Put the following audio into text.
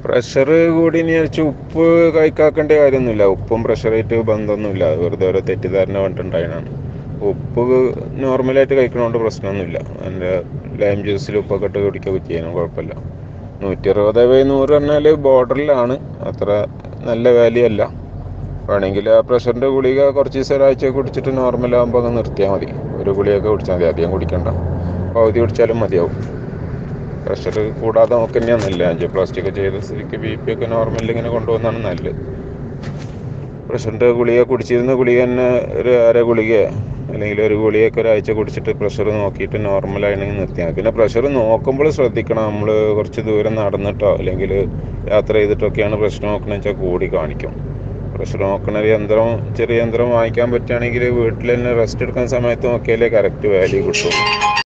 pressure കൂടി എന്ന് വിചാരിച്ച് ഉപ്പ് കഴിക്കാക്കേണ്ട കാര്യമൊന്നുമില്ല ഉപ്പും പ്രഷറായിട്ട് ബന്ധമൊന്നുമില്ല അത് വെറുതെ ഓരോ തെറ്റിദ്ധാരണ കണ്ടിട്ടുണ്ടായതാണ് ഉപ്പ് നോർമലായിട്ട് കഴിക്കണോണ്ട് പ്രശ്നമൊന്നുമില്ല എൻ്റെ ലൈം ജ്യൂസിൽ ഉപ്പൊക്കെ ഇട്ട് കുടിക്കുകയൊക്കെ ചെയ്യാനും കുഴപ്പമില്ല നൂറ്റി അറുപത് ബൈ നൂറ് പറഞ്ഞാൽ ബോർഡറിലാണ് അത്ര നല്ല വാല്യൂ അല്ല വേണമെങ്കിൽ ആ പ്രഷറിൻ്റെ ഗുളിക കുറച്ച് ദിവസം ഒരാഴ്ച കുടിച്ചിട്ട് നോർമൽ ആകുമ്പോൾ അങ്ങ് നിർത്തിയാൽ മതി ഒരു ഗുളികയൊക്കെ കുടിച്ചാൽ മതി അധികം കുടിക്കണ്ട പകുതി കുടിച്ചാലും മതിയാവും പ്രഷർ കൂടാതെ നോക്കുക തന്നെയാണ് നല്ലത് ആൻജിയോപ്ലാസ്റ്റി ഒക്കെ ചെയ്ത സ്ഥിതിക്ക് ബി പി ഒക്കെ നോർമലിൽ ഇങ്ങനെ കൊണ്ടുപോകുന്നതാണ് നല്ലത് പ്രഷറിൻ്റെ ഗുളിക കുടിച്ചിരുന്ന ഗുളിക തന്നെ ഒരു അര ഗുളിക അല്ലെങ്കിൽ ഒരു ഗുളികയൊക്കെ ഒരാഴ്ച കുടിച്ചിട്ട് പ്രഷർ നോക്കിയിട്ട് നോർമലാണെങ്കിൽ നിർത്തിയാൽ മതി പിന്നെ പ്രഷർ നോക്കുമ്പോൾ ശ്രദ്ധിക്കണം നമ്മൾ കുറച്ച് ദൂരം നടന്നിട്ടോ അല്ലെങ്കിൽ യാത്ര ചെയ്തിട്ടൊക്കെയാണ് പ്രഷർ നോക്കണമെന്ന് വെച്ചാൽ കൂടി കാണിക്കും പ്രഷർ നോക്കണ ഒരു യന്ത്രം ചെറിയ യന്ത്രം വാങ്ങിക്കാൻ പറ്റുകയാണെങ്കിൽ വീട്ടിൽ തന്നെ റെസ്റ്റ് എടുക്കുന്ന സമയത്ത് നോക്കിയാലേ കറക്റ്റ് വാല്യൂ കിട്ടും